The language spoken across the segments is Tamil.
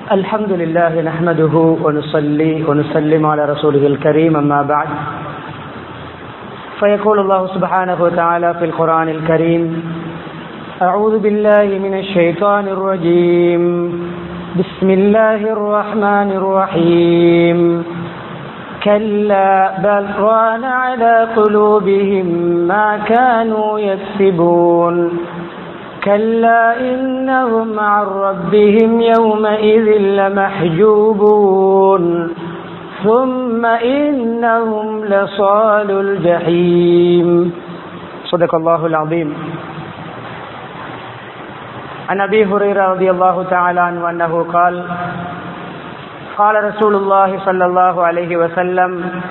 الحمد لله نحمده ونصلي ونسلم على رسوله الكريم أما بعد فيقول الله سبحانه وتعالى في القرآن الكريم أعوذ بالله من الشيطان الرجيم بسم الله الرحمن الرحيم كلا بل ران على قلوبهم ما كانوا يكسبون كلا إنهم عن ربهم يومئذ لمحجوبون ثم إنهم لصال الجحيم صدق الله العظيم عن أبي هريرة رضي الله تعالى عنه أنه قال قال رسول الله صلى الله عليه وسلم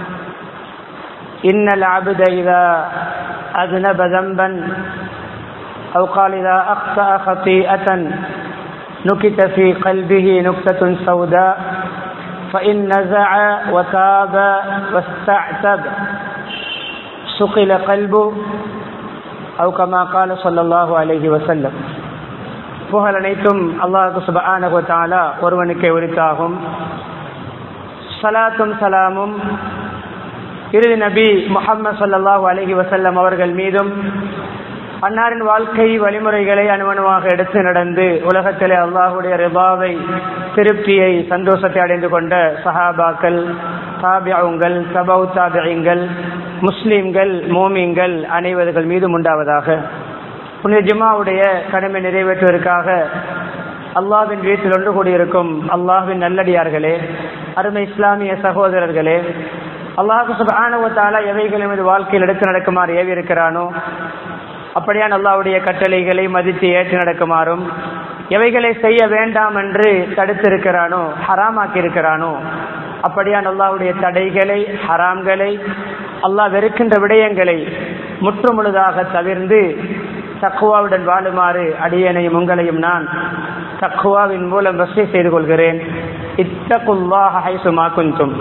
إن العبد إذا أذنب ذنبا أو قال إذا أخطأ خطيئة نكت في قلبه نكتة سوداء فإن نزع وتاب واستعتب سقل قلبه أو كما قال صلى الله عليه وسلم புகழ் அனைத்தும் அல்லாஹு சுபஆனஹு தஆலா ஒருவனுக்கே உரித்தாகும் சலாத்தும் சலாமும் இறுதி நபி முஹம்மது ஸல்லல்லாஹு அலைஹி வஸல்லம் அவர்கள் மீதும் அன்னாரின் வாழ்க்கை வழிமுறைகளை அணுவணுவாக எடுத்து நடந்து உலகத்திலே அல்லாஹுடைய ரிபாவை திருப்தியை சந்தோஷத்தை அடைந்து கொண்ட சஹாபாக்கள் தாபியாவுங்கள் சபவு தாபியங்கள் முஸ்லீம்கள் மோமிங்கள் அனைவர்கள் மீதும் உண்டாவதாக புனித ஜுமாவுடைய கடமை நிறைவேற்றுவதற்காக அல்லாவின் வீட்டில் ஒன்று கூடியிருக்கும் அல்லாஹின் நல்லடியார்களே அருமை இஸ்லாமிய சகோதரர்களே அல்லாஹு சுபானுவத்தால எவைகள் மீது வாழ்க்கையில் எடுத்து நடக்குமாறு ஏவி இருக்கிறானோ அப்படியான் அல்லாவுடைய கட்டளைகளை மதித்து ஏற்று நடக்குமாறும் எவைகளை செய்ய வேண்டாம் என்று தடுத்திருக்கிறானோ ஹராமாக்கி இருக்கிறானோ அப்படியான் அல்லாவுடைய தடைகளை ஹராம்களை அல்லாஹ் வெறுக்கின்ற விடயங்களை முற்றுமுழுதாக தவிர்ந்து தக்குவாவுடன் வாழுமாறு அடியனையும் உங்களையும் நான் தக்குவாவின் மூலம் வசதி செய்து கொள்கிறேன் இத்தகுல்லாஹ் ஹைசுமா குந்தும்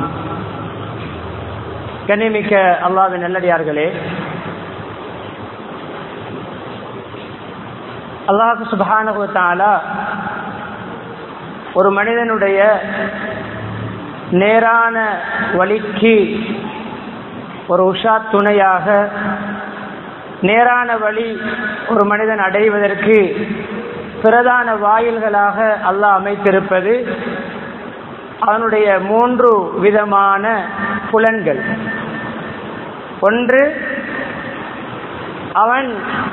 கண்ணிமிக்க அல்லாவின் நல்லடியார்களே அல்லாஹு சுபானுவத்தாலா ஒரு மனிதனுடைய நேரான வழிக்கு ஒரு உஷா துணையாக நேரான வழி ஒரு மனிதன் அடைவதற்கு பிரதான வாயில்களாக அல்லாஹ் அமைத்திருப்பது அவனுடைய மூன்று விதமான புலன்கள் ஒன்று அவன்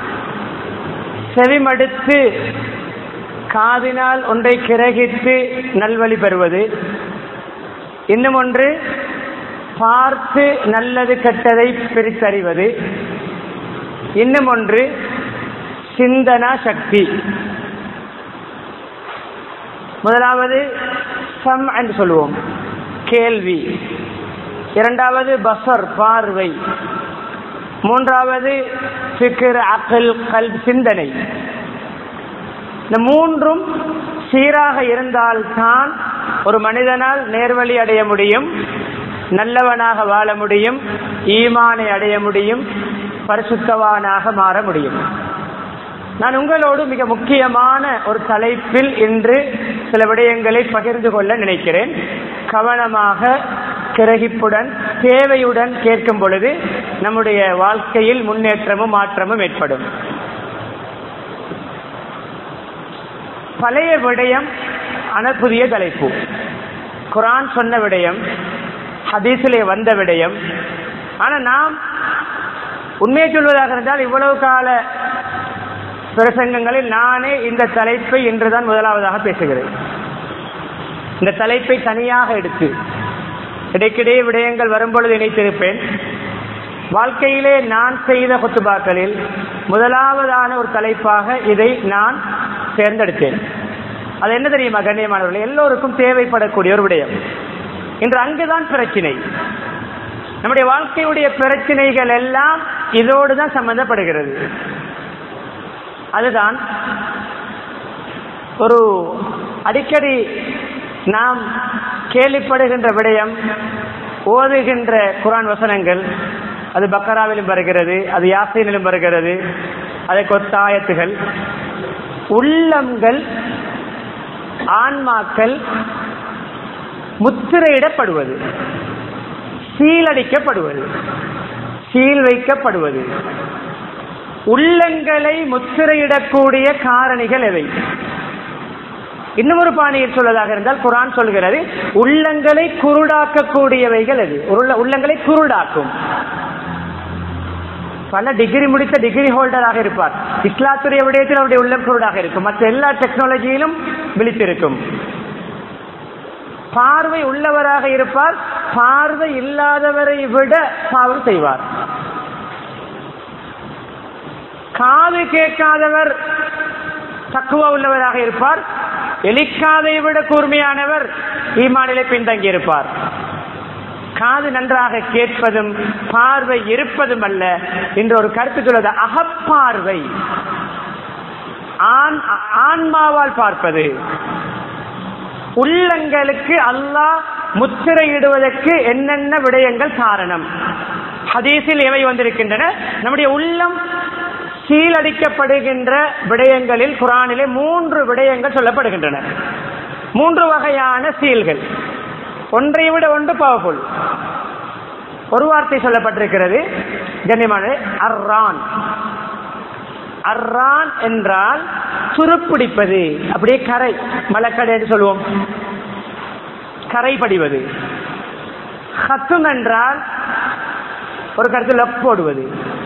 செவிமடுத்து காதினால் ஒன்றை கிரகித்து நல்வழி பெறுவது இன்னும் ஒன்று பார்த்து நல்லது கெட்டதை பிரித்தறிவது இன்னும் ஒன்று சிந்தனா சக்தி முதலாவது சம் என்று சொல்லுவோம் கேள்வி இரண்டாவது பசர் பார்வை மூன்றாவது ஃபிக்ர் அக்கல் கல் சிந்தனை இந்த மூன்றும் சீராக இருந்தால்தான் ஒரு மனிதனால் நேர்வழி அடைய முடியும் நல்லவனாக வாழ முடியும் ஈமானை அடைய முடியும் பரிசுத்தவானாக மாற முடியும் நான் உங்களோடு மிக முக்கியமான ஒரு தலைப்பில் இன்று சில விடயங்களை பகிர்ந்து கொள்ள நினைக்கிறேன் கவனமாக கிரகிப்புடன் தேவையுடன் கேட்கும் பொழுது நம்முடைய வாழ்க்கையில் முன்னேற்றமும் மாற்றமும் ஏற்படும் பழைய விடயம் ஆன புதிய தலைப்பு குரான் சொன்ன விடயம் ஹதீஸிலே வந்த விடயம் ஆனா நாம் உண்மையை சொல்வதாக இருந்தால் இவ்வளவு கால பிரசங்கங்களில் நானே இந்த தலைப்பை இன்றுதான் முதலாவதாக பேசுகிறேன் இந்த தலைப்பை தனியாக எடுத்து இடைக்கிடையே விடயங்கள் வரும்பொழுது இணைத்திருப்பேன் வாழ்க்கையிலே நான் செய்த கொத்துபாக்களில் முதலாவதான ஒரு தலைப்பாக இதை நான் தேர்ந்தெடுத்தேன் அது என்ன தெரியுமா கண்ணியமானவர்கள் எல்லோருக்கும் தேவைப்படக்கூடிய ஒரு விடயம் இன்று அங்குதான் பிரச்சினை நம்முடைய வாழ்க்கையுடைய பிரச்சனைகள் எல்லாம் இதோடு தான் சம்பந்தப்படுகிறது அதுதான் ஒரு அடிக்கடி நாம் கேள்விப்படுகின்ற விடயம் ஓதுகின்ற குரான் வசனங்கள் அது பக்கராவிலும் வருகிறது அது யாசைனிலும் வருகிறது அதை கொத்தாயத்துகள் உள்ளங்கள் ஆன்மாக்கள் முத்திரையிடப்படுவது சீலடிக்கப்படுவது சீல் வைக்கப்படுவது உள்ளங்களை முத்திரையிடக்கூடிய காரணிகள் எவை இன்னும் ஒரு பாணியில் சொல்வதாக இருந்தால் குரான் சொல்கிறது உள்ளங்களை குருடாக்கக்கூடியவைகள் எது உள்ள- உள்ளங்களை குருடாக்கும் பல டிகிரி முடித்த டிகிரி ஹோல்டராக இருப்பார் இஸ்லாத்துடைய விடயத்தில் அவருடைய உள்ளம் குருடாக இருக்கும் மற்ற எல்லா டெக்னாலஜியிலும் விழித்திருக்கும் பார்வை உள்ளவராக இருப்பார் பார்வை இல்லாதவரை விட பாவம் செய்வார் காது கேட்காதவர் தக்குவா உள்ளவராக இருப்பார் எலிக்காதை விட கூர்மையானவர் ஈமானிலே பின்தங்கி இருப்பார் காது நன்றாக கேட்பதும் பார்வை இருப்பதும் அல்ல என்ற ஒரு கருத்து சொல்வது அகப்பார்வை ஆண் ஆன்மாவால் பார்ப்பது உள்ளங்களுக்கு அல்லாஹ் முத்திரையிடுவதற்கு என்னென்ன விடயங்கள் காரணம் ஹதீஸில் எவை வந்திருக்கின்றன நம்முடைய உள்ளம் சீலடிக்கப்படுகின்ற விடயங்களில் குரானிலே மூன்று விடயங்கள் சொல்லப்படுகின்றன மூன்று வகையான சீல்கள் ஒன்றை விட ஒன்று பவர்ஃபுல் ஒரு வார்த்தை சொல்லப்பட்டிருக்கிறது கண்ணியமான அர்ரான் அர்ரான் என்றால் துருப்பிடிப்பது அப்படியே கரை மலக்கடை என்று சொல்லுவோம் கரை படிவது ஹத்தும் என்றால் ஒரு கருத்து லப் போடுவது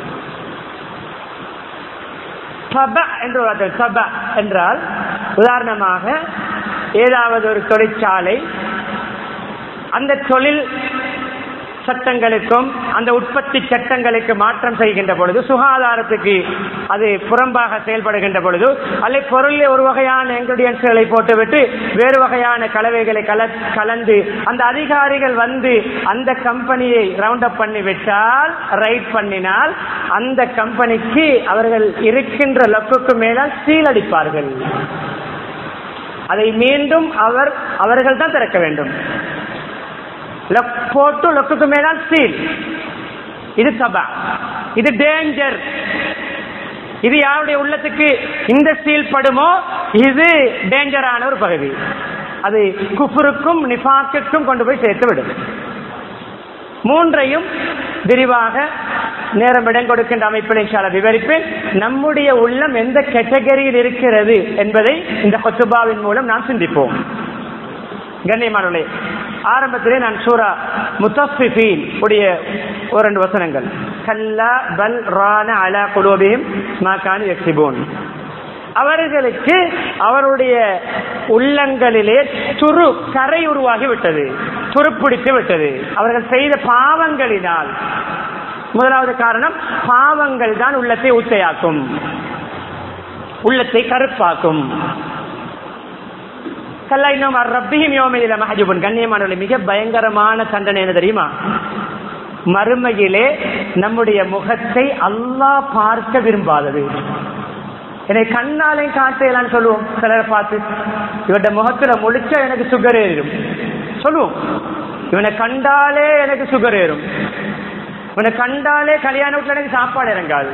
சப என்று ஒரு வார்த்தை சப என்றால் உதாரணமாக ஏதாவது ஒரு தொழிற்சாலை அந்த தொழில் சட்டங்களுக்கும் அந்த உற்பத்தி சட்டங்களுக்கு மாற்றம் செய்கின்ற பொழுது சுகாதாரத்துக்கு அது புறம்பாக செயல்படுகின்ற பொழுது அல்ல பொருளில் ஒரு வகையான இன்கிரீடியன்ஸ்களை போட்டுவிட்டு வேறு வகையான கலவைகளை கல கலந்து அந்த அதிகாரிகள் வந்து அந்த கம்பெனியை ரவுண்ட் அப் பண்ணி விட்டால் ரைட் பண்ணினால் அந்த கம்பெனிக்கு அவர்கள் இருக்கின்ற லக்குக்கு மேலால் சீலடிப்பார்கள் அதை மீண்டும் அவர் அவர்கள் தான் திறக்க வேண்டும் லக் போட்டு லொக்குக்கு மேலால் சீல் இது சபா இது டேஞ்சர் இது யாருடைய உள்ளத்துக்கு இந்த சீல் படுமோ இது டேஞ்சரான ஒரு பகுதி அது குஃபருக்கும் நிஃபாக்குக்கும் கொண்டு போய் சேர்த்து விடும் மூன்றையும் விரிவாக நேரம் இடம் கொடுக்கின்ற அமைப்பில் இன்ஷால விவரிப்பேன் நம்முடைய உள்ளம் எந்த கேட்டகரியில் இருக்கிறது என்பதை இந்த கொத்துபாவின் மூலம் நாம் சிந்திப்போம் கண்ணியமானவர்களே ஆரம்பத்திலே நான் சூரா முத்தஃபிஃபீன் உடைய ஒரு ரெண்டு வசனங்கள் கல்லா பல் ரான அலா குலோபியும் மாகானி எக்ஸிபோன் அவர்களுக்கு அவருடைய உள்ளங்களிலே துரு கரை உருவாகி விட்டது துருப்பிடித்து விட்டது அவர்கள் செய்த பாவங்களினால் முதலாவது காரணம் பாவங்கள் தான் உள்ளத்தை ஊத்தையாக்கும் உள்ளத்தை கருப்பாக்கும் கல்லா இன்னும் ரப்பியும் யோமையில மஹஜுபன் கண்ணியமானவர்களே மிக பயங்கரமான தண்டனை என்ன தெரியுமா மறுமையிலே நம்முடைய முகத்தை அல்லாஹ் பார்க்க விரும்பாதது என்னை கண்ணாலே காட்டையலான்னு சொல்லுவோம் சிலரை பார்த்து இவட முகத்துல முழிச்சா எனக்கு சுகர் ஏறும் சொல்லுவோம் இவனை கண்டாலே எனக்கு சுகர் ஏறும் இவனை கண்டாலே கல்யாண வீட்டுல எனக்கு சாப்பாடு இறங்காது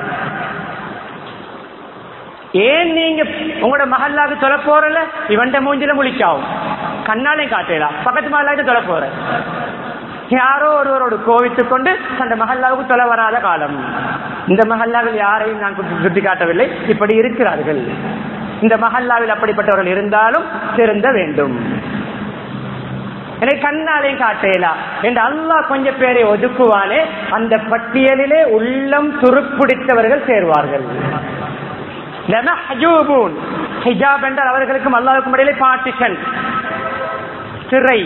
ஏன் நீங்க உங்களோட மகல்லாவுக்கு தொலை போறல இவன்ட மூஞ்சில முழிக்காவும் கண்ணாலே காட்டலாம் பக்கத்து மகல்லாவுக்கு தொலை போற யாரோ ஒருவரோடு கோவித்துக் கொண்டு அந்த மகல்லாவுக்கு தொலை வராத காலம் இந்த மகல்லாவில் யாரையும் நான் சுட்டி காட்டவில்லை இப்படி இருக்கிறார்கள் இந்த மகல்லாவில் அப்படிப்பட்டவர்கள் இருந்தாலும் திருந்த வேண்டும் எனக்கு கண்ணாலையும் காட்டேலா என்று அல்லாஹ் கொஞ்சம் பேரை ஒதுக்குவானே அந்த பட்டியலிலே உள்ளம் துருப்பிடித்தவர்கள் சேர்வார்கள் லமஹ்ஜூபூன். ஹிஜாப் என்றால் அவர்களுக்கும் அல்லாவுக்கும் இடையிலே பார்ட்டிஷன் சிறை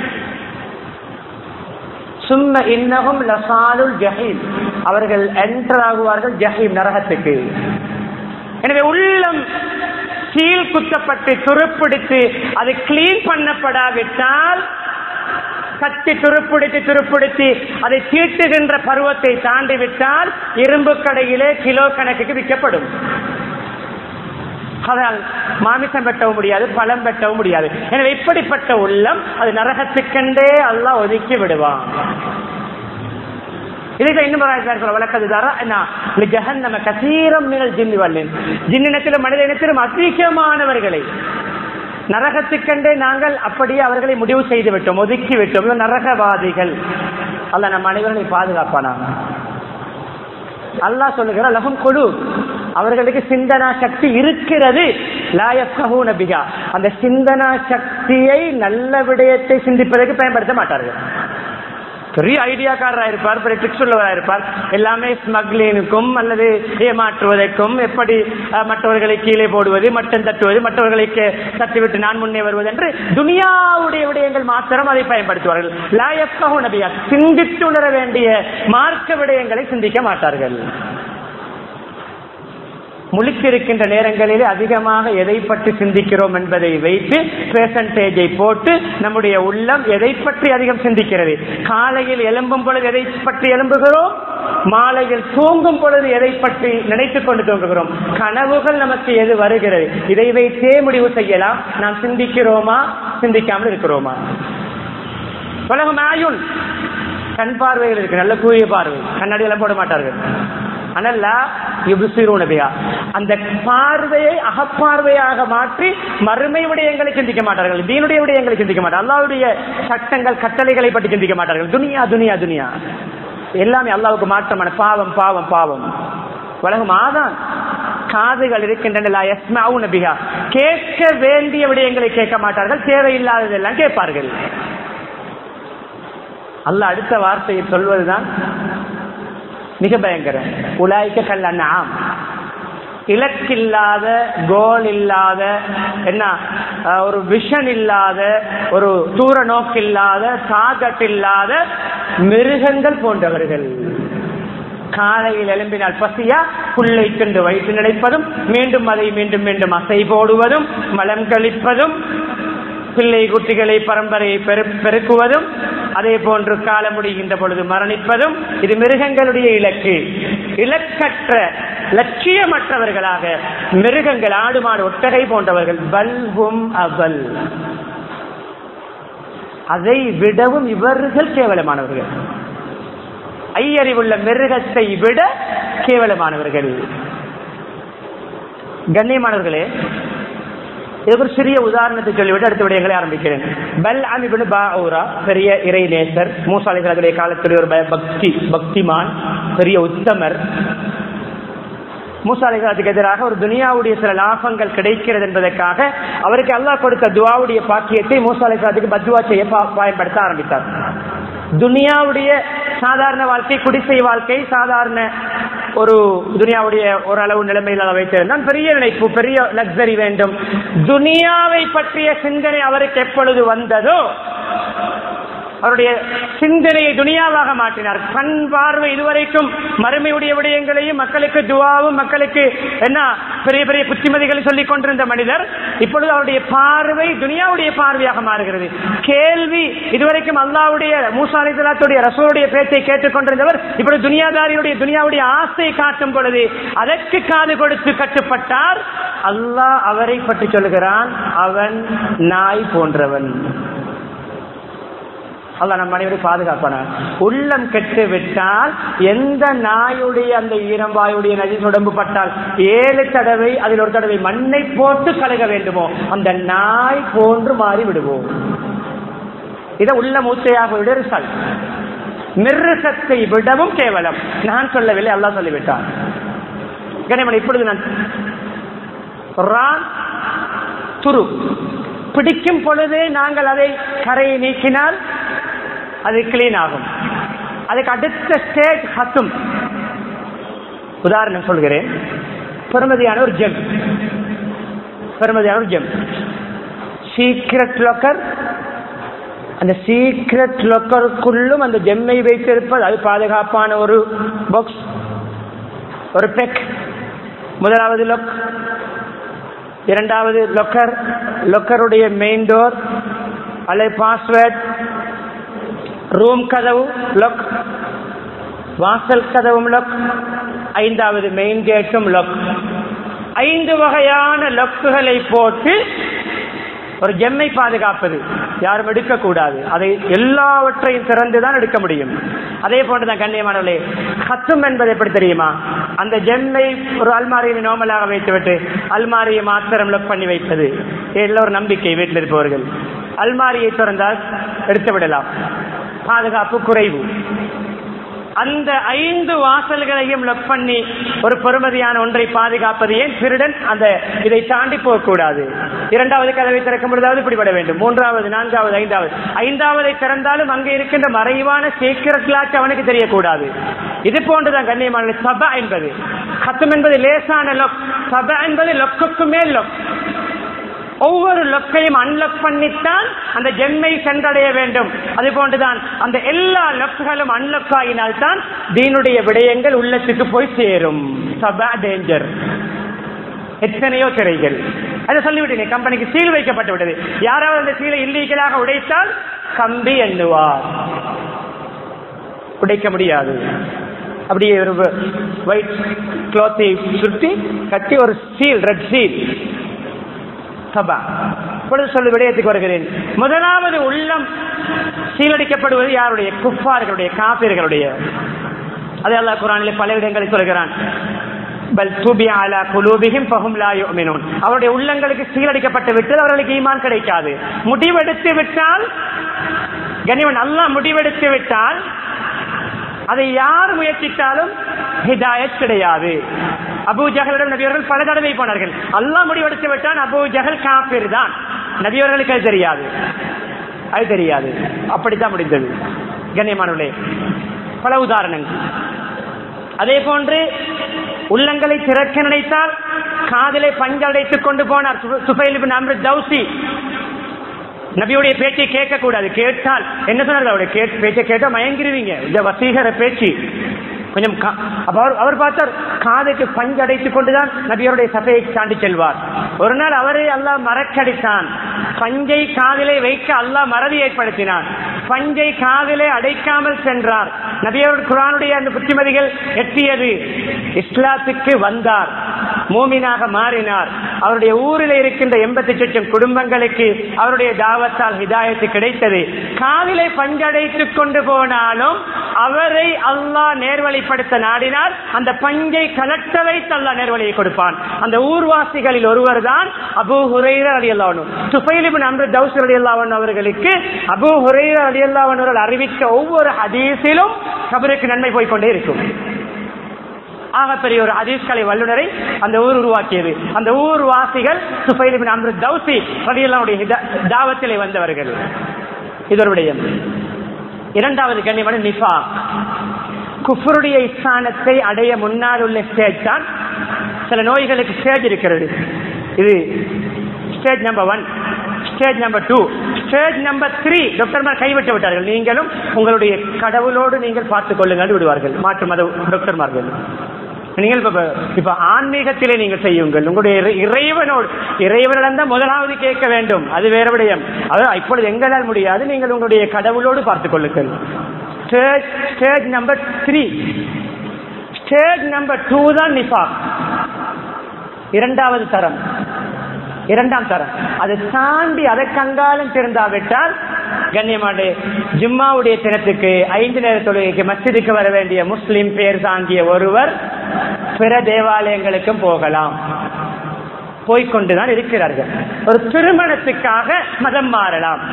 சும்ம இன்னகும் லசாலுல் ஜஹீம் அவர்கள் என்டர் ஆகுவார்கள் ஜஹீம் நரகத்துக்கு எனவே உள்ளம் சீல் குத்தப்பட்டு துருப்பிடித்து அது கிளீன் பண்ணப்படாவிட்டால் கட்டி துருப்பிடித்து துருப்பிடித்து அதை தீட்டுகின்ற பருவத்தை தாண்டி விட்டால் இரும்பு கடையிலே கிலோ கணக்குக்கு விற்கப்படும் அதனால் மாமிசம் வெட்டவும் முடியாது பழம் வெட்டவும் முடியாது எனவே இப்படிப்பட்ட உள்ளம் அது நரகத்துக்கென்றே அல்லாஹ் ஒதுக்கி விடுவான் இதுக்கு இன்னும் ஒரு ஆயத்தில் சொல்ல வழக்கது தர என்ன ஜஹன்னம கசீரம் மினல் ஜின்னி வல்லின் ஜின்னினத்திலும் மனித இனத்திலும் அதிகமானவர்களை நரகத்துக்கென்றே நாங்கள் அப்படியே அவர்களை முடிவு செய்து விட்டோம் ஒதுக்கி விட்டோம் இவங்க நரகவாதிகள் அல்ல நம்ம அனைவர்களை பாதுகாப்பானாங்க அல்லாஹ் சொல்லுகிற லகம் கொடு அவர்களுக்கு சிந்தனா சக்தி இருக்கிறது லாயக்கஹூன பிகா அந்த சிந்தனா சக்தியை நல்ல விடயத்தை சிந்திப்பதற்கு பயன்படுத்த மாட்டார்கள் பெரிய ஐடியாக்காரராக இருப்பார் பெரிய ட்ரிக்ஸ் உள்ளவராக இருப்பார் எல்லாமே ஸ்மக்லினுக்கும் அல்லது ஏமாற்றுவதற்கும் எப்படி அஹ், மற்றவர்களை கீழே போடுவது மட்டம் தட்டுவது மற்றவர்களுக்கு தட்டிவிட்டு நான் முன்னே வருவது என்று துனியாவுடைய விடயங்கள் மாத்திரம் அதை பயன்படுத்துவார்கள் லாயக்கஹூ நபியா சிந்தித்து உணர வேண்டிய மார்க்க விடயங்களை சிந்திக்க மாட்டார்கள் முழித்திருக்கின்ற நேரங்களிலே அதிகமாக எதை பற்றி சிந்திக்கிறோம் என்பதை வைத்து பெர்சன்டேஜை போட்டு நம்முடைய உள்ளம் எதை பற்றி அதிகம் சிந்திக்கிறது காலையில் எழும்பும் பொழுது எதை பற்றி எழும்புகிறோம் மாலையில் தூங்கும் பொழுது எதை பற்றி நினைத்துக் கொண்டு தூங்குகிறோம் கனவுகள் நமக்கு எது வருகிறது இதை வைத்தே முடிவு செய்யலாம் நாம் சிந்திக்கிறோமா சிந்திக்காமல் இருக்கிறோமா உலகம் ஆயுள் கண் பார்வைகள் இருக்கு நல்ல கூறிய பார்வை கண்ணாடியெல்லாம் போட மாட்டார்கள் அனல்ல யுபுசிரூனபியா அந்த பார்வையை அகப்பார்வையாக மாற்றி மறுமை விடயங்களை சிந்திக்க மாட்டார்கள் தீனுடைய விடயங்களை சிந்திக்க மாட்டார்கள் அல்லாவுடைய சட்டங்கள் கட்டளைகளை பற்றி சிந்திக்க மாட்டார்கள் துனியா துனியா துனியா எல்லாமே அல்லாவுக்கு மாற்றமான பாவம் பாவம் பாவம் உலகம் ஆதான் காதுகள் இருக்கின்றன எஸ்மாவு நபிகா கேட்க வேண்டிய விடயங்களை கேட்க மாட்டார்கள் தேவையில்லாததெல்லாம் கேட்பார்கள் அல்லாஹ் அடுத்த வார்த்தையை சொல்வதுதான் மிக பயங்கரம் உலாய்க்க கல்லண்ணாம் இலக்கில்லாத கோல் இல்லாத என்ன அஹ், ஒரு விஷன் இல்லாத ஒரு தூர நோக்கில்லாத டார்கெட் இல்லாத மிருகங்கள் போன்றவர்கள் காலையில் எழும்பினால் பசியா புல்லை கண்டு வயிற்று நினைப்பதும் மீண்டும் அதை மீண்டும் மீண்டும் அசை போடுவதும் மலம் கழிப்பதும் பிள்ளை குட்டிகளை பரம்பரையை பெரு- பெருக்குவதும் அதே போன்று காலம் முடிகின்ற பொழுது மரணிப்பதும் இது மிருகங்களுடைய இலக்கு இலக்கற்ற லட்சியமற்றவர்களாக மிருகங்கள் ஆடு மாடு ஒட்டகை போன்றவர்கள் பல்ஹும் அவல் அதை விடவும் இவர்கள் கேவலமானவர்கள் ஐயறிவுள்ள மிருகத்தை விட கேவலமானவர்கள் கண்ணியமானவர்களே இதுக்கு ஒரு சிறிய உதாரணத்தை சொல்லிவிட்டு அடுத்த விடயங்களை ஆரம்பிக்கிறேன் பல் அமிபின் பாஊரா பெரிய இறை நேசர் மூசாலிகளுடைய காலத்தில் ஒரு பய- பக்தி பக்திமான் பெரிய உத்தமர் மூசாலிகளுக்கு எதிராக ஒரு துனியாவுடைய சில லாபங்கள் கிடைக்கிறது என்பதற்காக அவருக்கு அல்லாஹ் கொடுத்த துவாவுடைய பாக்கியத்தை மூசாலிகளுக்கு பத்வா செய்ய பா- பயன்படுத்த ஆரம்பித்தார் துனியாவுடைய சாதாரண வாழ்க்கை குடிசை வாழ்க்கை சாதாரண ஒரு துனியாவுடைய ஓரளவு நிலைமையில் அதை வைத்திருந்தான் பெரிய நினைப்பு பெரிய லக்ஸரி வேண்டும் துனியாவை பற்றிய சிந்தனை அவருக்கு எப்பொழுது வந்ததோ அவருடைய சிந்தனையை துனியாவாக மாற்றினார் கண் பார்வை இதுவரைக்கும் மறுமையுடைய விடயங்களையும் மக்களுக்கு துவாவும் மக்களுக்கு என்ன பெரிய பெரிய புத்திமதிகளை சொல்லிக் கொண்டிருந்த மனிதர் இப்பொழுது அவருடைய பார்வை துனியாவுடைய பார்வையாக மாறுகிறது கேள்வி இதுவரைக்கும் அல்லாவுடைய மூசாலை தலாத்துடைய ரசூலுடைய பேச்சை கேட்டுக்கொண்டிருந்தவர் இப்பொழுது துனியாதாரியுடைய துனியாவுடைய ஆசை காட்டும் பொழுது அதற்கு காது கொடுத்து கட்டுப்பட்டார் அல்லாஹ் அவரை பற்றி சொல்கிறான் அவன் நாய் போன்றவன் அல்ல நம் அனைவரை பாதுகாப்பானார் உள்ளம் கெட்டு விட்டால் எந்த நாயுடைய அந்த ஈரம்பாயுடைய நதி உடம்பு பட்டால் ஏழு தடவை அதில் ஒரு தடவை மண்ணை போட்டு கழுக வேண்டுமோ அந்த நாய் போன்று மாறி விடுவோம் இதை உள்ள மூச்சையாக விட ரிசல்ட் மிருகத்தை விடவும் கேவலம் நான் சொல்லவில்லை அல்லாஹ் சொல்லிவிட்டான் கனிமன் இப்பொழுது நான் ரான் துரு பிடிக்கும் பொழுதே நாங்கள் அதை கரையை நீக்கினால் அது கிளீன் ஆகும் அதுக்கு அடுத்த ஸ்டேஜ் ஹத்தும் உதாரணம் சொல்கிறேன் பெருமதியான ஒரு ஜெம் பெருமதியான ஒரு ஜெம் சீக்ரெட் லாக்கர் அந்த சீக்ரெட் லாக்கருக்குள்ளும் அந்த ஜெம்மை வைத்திருப்பது அது பாதுகாப்பான ஒரு பாக்ஸ் ஒரு பெக் முதலாவது லொக் இரண்டாவது லொக்கர் லொக்கருடைய மெயின் டோர் அல்லது பாஸ்வேர்ட் ரூம் கதவு லொக் வாசல் கதவும் லொக் ஐந்தாவது மெயின் கேட்டும் லொக் ஐந்து வகையான லொக்குகளை போட்டு ஒரு ஜெம்மை பாதுகாப்பது யாரும் எடுக்கக்கூடாது அதை எல்லாவற்றையும் திறந்துதான் எடுக்க முடியும் அதே போன்றுதான் கண்ணியமானவர்களே ஹத்தும் என்பது எப்படி தெரியுமா அந்த ஜெம்மை ஒரு அல்மாரியில் நோமலாக வைத்துவிட்டு அல்மாரியை மாத்திரம் லொக் பண்ணி வைப்பது எல்லாம் ஒரு நம்பிக்கை வீட்டில் இருப்பவர்கள் அல்மாரியை திறந்தால் எடுத்து விடலாம் பாதுகாப்பு குறைவு அந்த ஐந்து வாசல்களையும் லொக் பண்ணி ஒரு பெருமதியான ஒன்றை பாதுகாப்பது ஏன் திருடன் அந்த இதை தாண்டி போகக்கூடாது இரண்டாவது கதவை திறக்கும் பொழுதாவது பிடிபட வேண்டும் மூன்றாவது நான்காவது ஐந்தாவது ஐந்தாவதை திறந்தாலும் அங்கே இருக்கின்ற மறைவான சீக்கிரத்திலாச்சு அவனுக்கு தெரியக்கூடாது இது போன்றுதான் கண்ணியமான சபா என்பது கத்தம் என்பது லேசான லொக் சபா என்பது லொக்குக்கு மேல் லொக் ஒவ்வொரு லொக்கையும் அன்லக் பண்ணித்தான் அந்த ஜென்மை சென்றடைய வேண்டும் அது போன்றுதான் அந்த எல்லா லொக்குகளும் அன்லக் ஆகினால்தான் தீனுடைய விடயங்கள் உள்ளத்துக்கு போய் சேரும் சபா டேஞ்சர் எத்தனையோ திரைகள் அதை சொல்லிவிட்டேன் கம்பெனிக்கு சீல் வைக்கப்பட்டு விட்டது யாராவது அந்த சீலை இல்லீகலாக உடைத்தால் கம்பி எண்ணுவார் உடைக்க முடியாது அப்படியே ஒரு ஒயிட் கிளாத்தை சுற்றி கட்டி ஒரு சீல் ரெட் சீல் சபா இப்பொழுது சொல்லு விடயத்துக்கு வருகிறேன் முதலாவது உள்ளம் சீலடிக்கப்படுவது யாருடைய குஃபார்களுடைய காப்பீர்களுடைய அதே அல்லா குரானிலே பல இடங்களில் சொல்கிறான் பல் துபி அலா குலூபிஹிம் ஃபஹும் லா யுமினூன் அவருடைய உள்ளங்களுக்கு சீலடிக்கப்பட்டு விட்டால் அவர்களுக்கு ஈமான் கிடைக்காது முடிவெடுத்து விட்டால் கனிவன் அல்லாஹ் முடிவெடுத்து விட்டால் அதை யார் முயற்சித்தாலும் ஹிதாயத் கிடையாது அபு ஜஹலிடம் நபியவர்கள் பல தடவை போனார்கள் அல்லாஹ் முடிவெடுத்து விட்டான் அபு ஜஹல் காபிர் தான் நபியவர்களுக்கு அது தெரியாது அது தெரியாது அப்படித்தான் முடிந்தது கண்ணியமானவர்களே பல உதாரணங்கள் அதே போன்று உள்ளங்களை திறக்க நினைத்தால் காதலை பஞ்சடைத்துக் கொண்டு போனார் சுபைல் அம்ரு தௌசி நபியுடைய பேச்சை கேட்க கூடாது கேட்டால் என்ன சொன்னார் அவருடைய கே- பேச்சை கேட்டா மயங்கிருவீங்க இந்த வசீகர பேச்சு கொஞ்சம் கா- அப்ப அவர் அவர் பார்த்தார் காதுக்கு பஞ்சு அடைத்துக் கொண்டுதான் நபியருடைய சபையை தாண்டி செல்வார் ஒரு நாள் அவரை அல்லாஹ் மறக்கடித்தான் பஞ்சை காதிலே வைக்க அல்லாஹ் மறதி ஏற்படுத்தினான் பஞ்சை காதிலே அடைக்காமல் சென்றார் நபியர் குரானுடைய அந்த புத்திமதிகள் எட்டியது இஸ்லாத்துக்கு வந்தார் மூமினாக மாறினார் அவருடைய ஊரில் இருக்கின்ற எண்பத்தி லட்சம் குடும்பங்களுக்கு அவருடைய தாவத்தால் ஹிதாயத்து கிடைத்தது காவிலை பஞ்சடைத்துக் கொண்டு போனாலும் அவரை அல்லாஹ் நேர்வழிப்படுத்த நாடினால் அந்த பஞ்சை கலட்ட வைத்து அல்லாஹ் நேர்வழியை கொடுப்பான் அந்த ஊர்வாசிகளில் ஒருவர் தான் அபு ஹுரைரா அலி அல்லாவனும் சுஃபைலிபின் அம்ரு தௌஸ் அலி அல்லாவன் அவர்களுக்கு அபு ஹுரைரா அலி அல்லாவன் அவர்கள் அறிவித்த ஒவ்வொரு ஹதீஸிலும் கபருக்கு நன்மை போய்க்கொண்டே இருக்கும் ஆகப்பெரிய ஒரு ஹதீஸ்கலை வல்லுநரை அந்த ஊர் உருவாக்கியது அந்த ஊர் வாசிகள் சுஃபைலிபின் அம்ரு தௌசி ரலியல்லாவுடைய தாவத்திலே வந்தவர்கள் இது ஒரு விடயம் இரண்டாவது கண்ணியமான நிஃபா குஃபருடைய ஸ்தானத்தை அடைய முன்னால் உள்ள ஸ்டேஜ் தான் சில நோய்களுக்கு ஸ்டேஜ் இருக்கிறது இது stage number one stage number two stage number three டாக்டர்மார் கைவிட்டு விட்டார்கள் நீங்களும் உங்களுடைய கடவுளோடு நீங்கள் பார்த்துக் கொள்ளுங்கள் விடுவார்கள் மாற்று மத டாக்டர்மார்கள் நீங்கள் இப்ப இப்ப ஆன்மீகத்திலே நீங்கள் செய்யுங்கள் உங்களுடைய இறை- இறைவனோடு இறைவனிடம் தான் முதலாவது கேட்க வேண்டும் அது வேற விடயம் அது இப்பொழுது எங்களால் முடியாது நீங்கள் உங்களுடைய கடவுளோடு பார்த்துக் கொள்ளுங்கள் stage stage number three stage number two தான் நிஃபா இரண்டாவது தரம் இரண்டாம் தரம் அதை தாண்டி அதை கங்காலம் திருந்தாவிட்டால் கண்ணியமாண்டு ஜும்மாவுடைய தினத்துக்கு ஐந்து நேர தொழுகைக்கு மஸ்ஜிதுக்கு வர வேண்டிய முஸ்லிம் பேர் தாங்கிய ஒருவர் பிற தேவாலயங்களுக்கும் போகலாம் போய்கொண்டுதான் இருக்கிறார்கள் ஒரு திருமணத்துக்காக மதம் மாறலாம்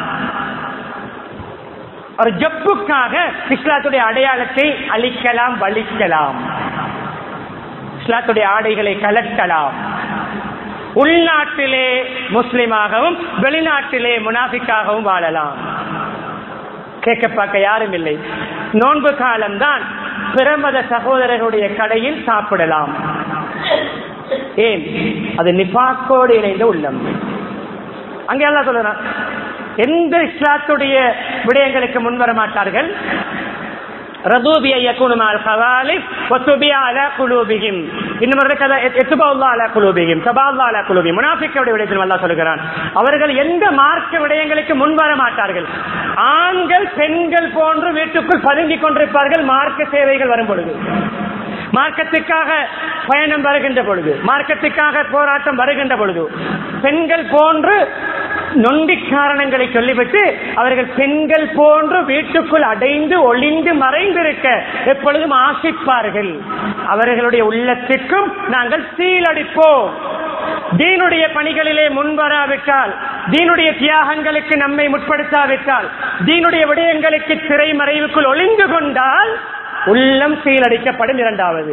ஒரு ஜப்புக்காக இஸ்லாத்துடைய அடையாளத்தை அழிக்கலாம் வலிக்கலாம் இஸ்லாத்துடைய ஆடைகளை கலட்டலாம் உள்நாட்டிலே முஸ்லிமாகவும் வெளிநாட்டிலே முனாஃபிக்காகவும் வாழலாம் கேட்க பார்க்க யாரும் இல்லை நோன்பு காலம்தான் பிரமத சகோதரர்களுடைய கடையில் சாப்பிடலாம் ஏன் அது நிபாக்கோடு இணைந்த உள்ளம் அங்கே எல்லாம் சொல்லுறான் எந்த இஸ்லாத்துடைய விடயங்களுக்கு முன்வர மாட்டார்கள் رضوبي أن يكونوا مع الخوالف وتبع على قلوبهم இன்னும் ஒரு கதை எத்துபா அலா குலூபியும் தபா அலா குலூபியும் முனாஃபிக்கோட விடயத்தில் அல்லாஹ் சொல்கிறான் அவர்கள் எந்த மார்க்க விடயங்களுக்கு முன்வர மாட்டார்கள் ஆண்கள் பெண்கள் போன்று வீட்டுக்குள் பதுங்கிக் கொண்டிருப்பார்கள் மார்க்க சேவைகள் வரும் பொழுது மார்க்கத்துக்காக பயணம் வருகின்ற பொழுது மார்க்கத்துக்காக போராட்டம் வருகின்ற பொழுது பெண்கள் போன்று நொண்டி காரணங்களை சொல்லிவிட்டு அவர்கள் பெண்கள் போன்று வீட்டுக்குள் அடைந்து ஒளிந்து மறைந்திருக்க எப்பொழுதும் ஆசிப்பார்கள் அவர்களுடைய உள்ளத்திற்கும் நாங்கள் சீலடிப்போம் தீனுடைய பணிகளிலே முன்வராவிட்டால் தீனுடைய தியாகங்களுக்கு நம்மை முற்படுத்தாவிட்டால் தீனுடைய விடயங்களுக்கு திரைமறைவுக்குள் ஒளிந்து கொண்டால் உள்ளம் சீலடிக்கப்படும் இரண்டாவது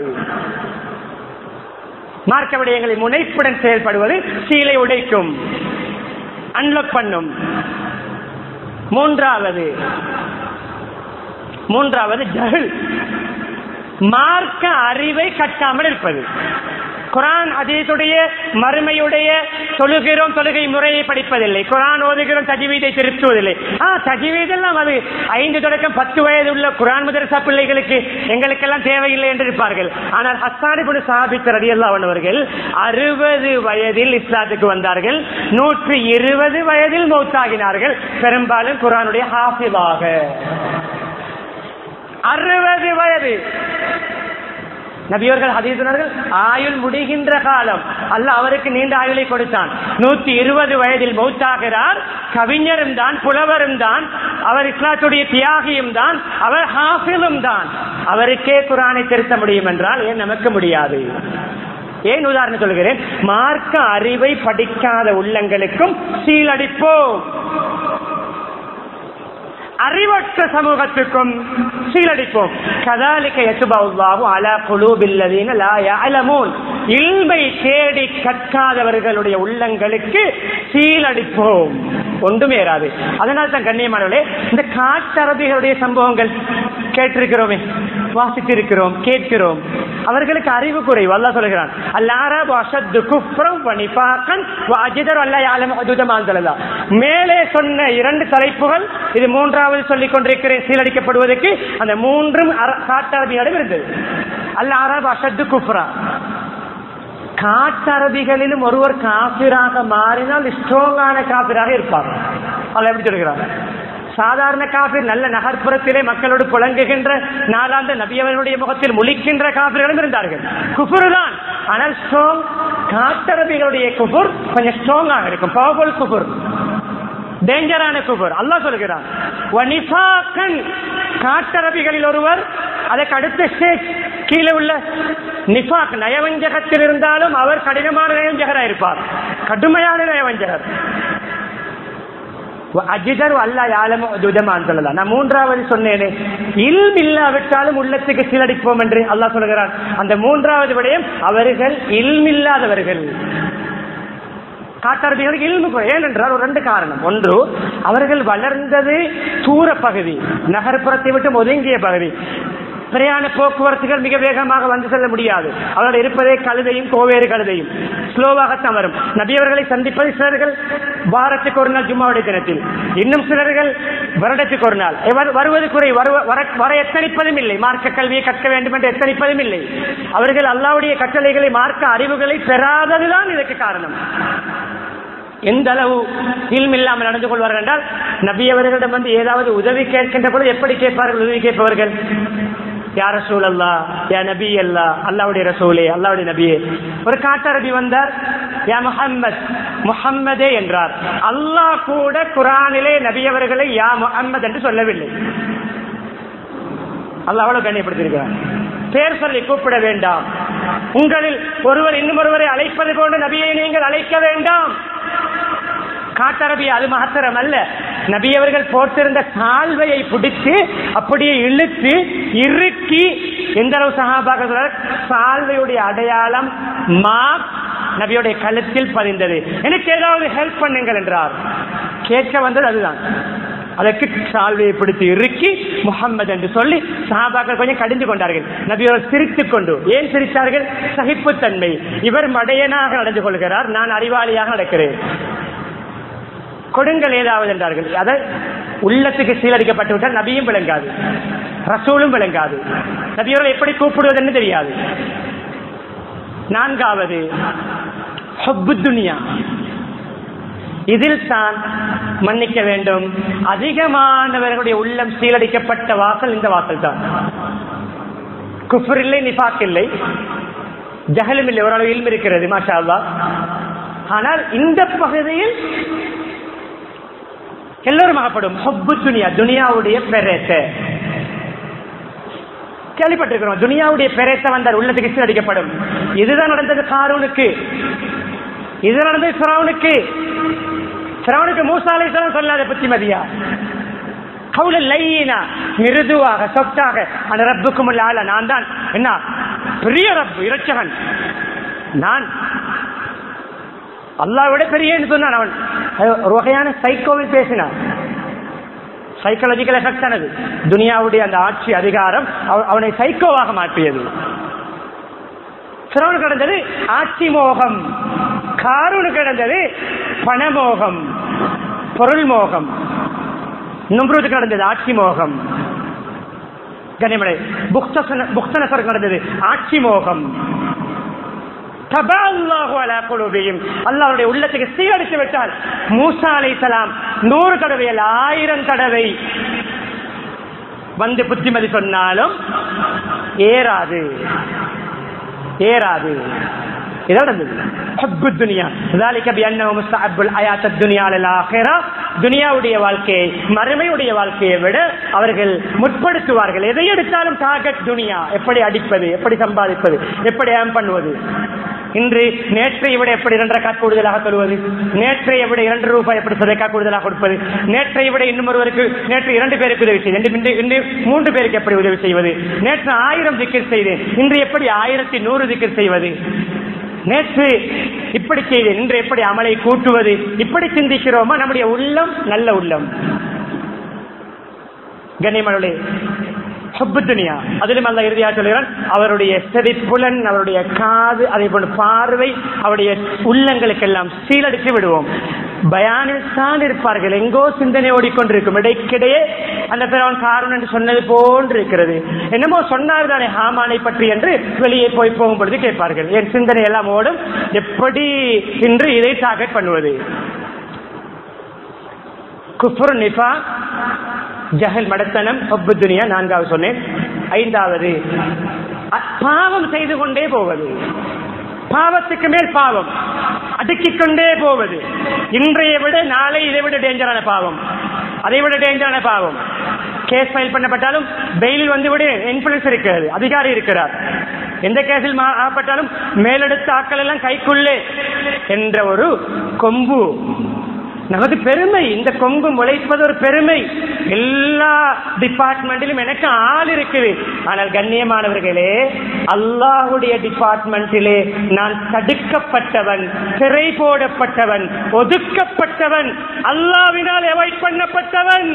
மார்க்க விடயங்களில் முனைப்புடன் செயல்படுவது சீலை உடைக்கும் அன்லாக் பண்ணும் மூன்றாவது மூன்றாவது ஜஹல் மார்க்க அறிவை கட்டாமல் இருப்பது குரான் அதீதுடைய மறுமையுடைய தொழுகிறோம் தொழுகை முறையை படிப்பதில்லை குரான் ஓதுகிறோம் தஜிவீதை திருத்துவதில்லை ஆ தஜிவீதெல்லாம் அது ஐந்து தொடக்கம் பத்து வயது உள்ள குரான் மதரசா பிள்ளைகளுக்கு எங்களுக்கெல்லாம் தேவையில்லை என்று இருப்பார்கள் ஆனால் ஹஸ்தானிபுடு சாபித் ரடி அவர்கள் அறுபது வயதில் இஸ்லாத்துக்கு வந்தார்கள் நூற்றி இருபது வயதில் மௌத்தாகினார்கள் பெரும்பாலும் குரானுடைய ஹாஃபிலாக அறுபது வயது நபியவர்கள் ஹதீசனர்கள் ஆயுள் முடிகின்ற காலம் அல்ல அவருக்கு நீண்ட ஆயுளை கொடுத்தான் நூத்தி இருபது வயதில் மௌத்தாகிறார் கவிஞரும் தான் புலவரும் தான் அவர் இஸ்லாத்துடைய தியாகியும் தான் அவர் ஹாஃபிலும் தான் அவருக்கே குரானை திருத்த முடியும் என்றால் ஏன் நமக்கு முடியாது ஏன் உதாரணம் சொல்கிறேன் மார்க்க அறிவை படிக்காத உள்ளங்களுக்கும் சீலடிப்போம் அறிவற்ற சமூகத்துக்கும் சீலடிப்போம் கதாலிக்க எசுபாவு அலா குலூபில்லதீன லா யஅலமூன் இல்மை தேடி கற்காதவர்களுடைய உள்ளங்களுக்கு சீலடிப்போம் ஒன்றுமே ஏறாது அதனால தான் கண்ணியமானவர்களே இந்த காட்டரபிகளுடைய சம்பவங்கள் கேட்டிருக்கிறோமே வாசித்திருக்கிறோம் கேட்கிறோம் அவர்களுக்கு அறிவு குறைவு அல்லா சொல்கிறான் அல்லாரபு அஷத்து குஃப்ரம் வனிபாக்கன் அஜிதர் அல்லா யாலம் அதுதமாந்தலா மேலே சொன்ன இரண்டு தலைப்புகள் இது மூன்றாவது சொல்லிக் கொண்டிருக்கிறேன் சீலடிக்கப்படுவதற்கு அந்த மூன்றும் அர- காட்டரபிகளிடம் இருந்தது அல்ல அரபு அஷத்து குஃப்ரா காட்டரபிகளிலும் ஒருவர் காபிராக மாறினால் ஸ்ட்ராங்கான காபிராக இருப்பார் அல்ல எப்படி சொல்கிறார் சாதாரண காபிர் நல்ல நகர்ப்புறத்திலே மக்களோடு புழங்குகின்ற நாளாந்த நபியவனுடைய முகத்தில் முழிக்கின்ற காபிர்களும் இருந்தார்கள் குஃபுரு தான் ஆனால் ஸ்ட்ராங் காட்டரபிகளுடைய குஃபுர் கொஞ்சம் ஸ்ட்ராங்காக இருக்கும் பவர்ஃபுல் குஃபுர் டேஞ்சரான குபர் அல்லாஹ் சொல்கிறான் வனிஃபாக்கன் காட்டரபிகளில் ஒருவர் அதற்கு அடுத்த ஸ்டேஜ் கீழே உள்ள நிஃபாக் நயவஞ்சகத்தில் இருந்தாலும் அவர் கடினமான நயவஞ்சகராக இருப்பார் கடுமையான நயவஞ்சகர் அஜிதர் அல்லா யாலமோ துதமான் சொல்லலாம் நான் மூன்றாவது சொன்னேனே இல்ம் இல்லாவிட்டாலும் உள்ளத்துக்கு சீலடிப்போம் என்று அல்லாஹ் சொல்கிறான் அந்த மூன்றாவது விடயம் அவர்கள் இல்மில்லாதவர்கள் காட்டாரபிகளுக்கு இல்மு குறை. ஏனென்றால் ஒரு ரெண்டு காரணம் ஒன்று அவர்கள் வளர்ந்தது தூர பகுதி நகர்ப்புறத்தை விட்டு ஒதுங்கிய பகுதி பிரயாண போக்குவரத்துகள் மிக வேகமாக வந்து செல்ல முடியாது அவர்கள் இருப்பதே கழுதையும் கோவேறு கழுதையும் ஸ்லோவாகத்தான் வரும் நபியவர்களை சந்திப்பது சிலர்கள் வாரத்துக்கு ஒரு நாள் ஜும்மாவுடைய தினத்தில் இன்னும் சிலர்கள் வருடத்துக்கு ஒரு நாள் வரு- வருவது குறை வருவ- வர- வர எத்தனிப்பதும் இல்லை மார்க்க கல்வியை கற்க வேண்டும் என்று எத்தனிப்பதும் இல்லை அவர்கள் அல்லாவுடைய கட்டளைகளை மார்க்க அறிவுகளை பெறாததுதான் இதற்கு காரணம் எந்த அளவு இல்ம் இல்லாமல் நடந்து கொள்வார்கள் என்றால் நபி அவர்களிடம் வந்து ஏதாவது உதவி கேட்கின்ற பொழுது எப்படி கேட்பார்கள் உதவி கேட்பவர்கள் யா ரசூல் அல்லா யா நபி அல்லா அல்லாவுடைய ரசூலே அல்லாவுடைய நபியே ஒரு காட்டரபி வந்தார் யா முஹம்மத் முஹம்மதே என்றார் அல்லாஹ் கூட குரானிலே நபி அவர்களை யா முஹம்மத் என்று சொல்லவில்லை அல்லாஹ் அவ்வளவு கண்ணியப்படுத்தியிருக்கிறார் பேர் சொல்லி கூப்பிட வேண்டாம் உங்களில் ஒருவர் இன்னும் ஒருவரை அழைப்பது போன்று நபியை நீங்கள் அழைக்க வேண்டாம் காட்டரபி அது மாத்திரம் அல்ல நபி அவர்கள் போட்டிருந்த சால்வையை பிடித்து அப்படியே இழுத்து இறுக்கி எந்த அளவு சகாபாக சொல்றார், சால்வையுடைய அடையாளம் மார்க் நபியுடைய கழுத்தில் பதிந்தது எனக்கு ஏதாவது ஹெல்ப் பண்ணுங்கள் என்றார் கேட்க வந்தது அதுதான் அதற்கு சால்வையை பிடித்து இறுக்கி முகம்மது என்று சொல்லி சஹாபாக்கள் கொஞ்சம் கடிந்து கொண்டார்கள் நபியோர் சிரித்துக் கொண்டு ஏன் சிரித்தார்கள் சகிப்புத்தன்மை இவர் மடையனாக நடந்து கொள்கிறார் நான் அறிவாளியாக நடக்கிறேன் கொடுங்கள் ஏதாவது என்றார்கள் அதை உள்ளத்துக்கு சீலடிக்கப்பட்டு விட்டால் நபியும் விளங்காது ரசூலும் விளங்காது நபியோரை எப்படி கூப்பிடுவதுன்னு தெரியாது நான்காவது ஹுப்பு துனியா இதில் தான் மன்னிக்க வேண்டும் அதிகமானவர்களுடைய உள்ளம் சீலடிக்கப்பட்ட வாசல் இந்த வாசல் தான் குஃபர் இல்லை நிஃபாக் இல்லை ஜஹலும் இல்லை ஓரளவு இல்மு இருக்கிறது மாஷா அல்லாஹ் ஆனால் இந்த பகுதியில் எல்லோரும் அகப்படும் ஹொப்பு துனியா துனியாவுடைய பெரேத்த கேள்விப்பட்டிருக்கிறோம் துனியாவுடைய பெரேத்த வந்தார் உள்ளத்துக்கு இசை அடிக்கப்படும் இதுதான் நடந்தது காரூனுக்கு இது நடந்தது சிரவனுக்கு சிரவனுக்கு மூசாலை சொல்லாத புத்திமதியா கவுல லைனா மிருதுவாக சொத்தாக அந்த ரப்புக்கும் ஆள நான் தான் என்ன பெரிய ரப்பு இரட்சகன் நான் அல்லாவிட பெரியன்னு சொன்னான் அவன் அது ஒரு வகையான சைக்கோவில் பேசினான் சைக்காலஜிக்கல் எஃபெக்ட் ஆனது துனியாவுடைய அந்த ஆட்சி அதிகாரம் அவ- அவனை சைக்கோவாக மாற்றியது சிறவனு கிடந்தது ஆட்சி மோகம் காரூனு கிடந்தது பணமோகம் பொருள் மோகம் நும்ருது கிடந்தது ஆட்சி மோகம் கனிமலை புக்தனசர் கிடந்தது ஆட்சி மோகம் தபா அல்லாஹு அலா குலூபிஹிம். அல்லாஹ்வுடைய உள்ளத்துக்கு சீரடித்து விட்டால் மூசா அலைஹிஸ்ஸலாம் நூறு தடவை அல்ல ஆயிரம் தடவை வந்து புத்திமதி சொன்னாலும் ஏறாது ஏறாது இதான் நடந்தது ஹப்பு துனியா ذلك بأنه مستحب الحياة الدنيا على الآخرة துனியாவுடைய வாழ்க்கையை மறுமையுடைய வாழ்க்கையை விட அவர்கள் முற்படுத்துவார்கள் எதை எடுத்தாலும் டார்கெட் துனியா எப்படி அடிப்பது எப்படி சம்பாதிப்பது எப்படி ஏம் பண்ணுவது இன்று நேற்றை விட எப்படி இரண்டரை காசு கூடுதலாக தருவது நேற்றைய விட இரண்டு ரூபாய் எப்படி சதைக்கா கூடுதலாக கொடுப்பது நேற்றை விட இன்னும் ஒருவருக்கு நேற்று இரண்டு பேருக்கு உதவி செய்து இன்று இன்று மூன்று பேருக்கு எப்படி உதவி செய்வது நேற்று ஆயிரம் திக்கர் செய்தேன் இன்று எப்படி ஆயிரத்தி நூறு திக்கர் செய்வது நேற்று இப்படி செய்தேன் இன்று எப்படி அமலை கூட்டுவது இப்படி சிந்திக்கிறோமா நம்முடைய உள்ளம் நல்ல உள்ளம் கண்ணியமனுடைய துனியா அதிலும் அல்ல இறுதியாக சொல்கிறான் அவருடைய செதிப்புலன் அவருடைய காது அதே போல பார்வை அவருடைய உள்ளங்களுக்கெல்லாம் சீலடித்து விடுவோம் பயானில் தான் இருப்பார்கள் எங்கோ சிந்தனை ஓடிக்கொண்டிருக்கும் இடைக்கிடையே அந்த பிறவன் காரணம் என்று சொன்னது போன்று இருக்கிறது என்னமோ சொன்னார் தானே ஹாமானை பற்றி என்று வெளியே போய் போகும் பொழுது கேட்பார்கள் என் சிந்தனை எல்லாம் ஓடும் எப்படி இன்று இதை டார்கெட் பண்ணுவது குஃபுர் நிஃபா ஜஹல் மடத்தனம் ஒப்பு துனியா நான்காவது சொன்னேன் ஐந்தாவது அ- பாவம் செய்து கொண்டே போவது பாவத்துக்கு மேல் பாவம் அடுக்கிக் கொண்டே போவது இன்றைய விட நாளை இதை விட டேஞ்சரான பாவம் அதை விட டேஞ்சரான பாவம் கேஸ் ஃபைல் பண்ணப்பட்டாலும் பெயிலில் வந்து விட இன்ஃபுளுன்ஸ் இருக்கிறது அதிகாரி இருக்கிறார் எந்த கேஸில் மா- ஆகப்பட்டாலும் மேலெடுத்த ஆக்கள் எல்லாம் கைக்குள்ளே என்ற ஒரு கொம்பு நமக்கு பெருமை இந்த கொம்பு முளைப்பது ஒரு பெருமை எல்லா டிபார்ட்மெண்டிலும் எனக்கு ஆள் இருக்குது ஆனால் கண்ணியமானவர்களே அல்லாஹுடைய டிபார்ட்மெண்டிலே நான் தடுக்கப்பட்டவன் சிறை போடப்பட்டவன் ஒதுக்கப்பட்டவன் அல்லாவினால் அவாய்ட் பண்ணப்பட்டவன்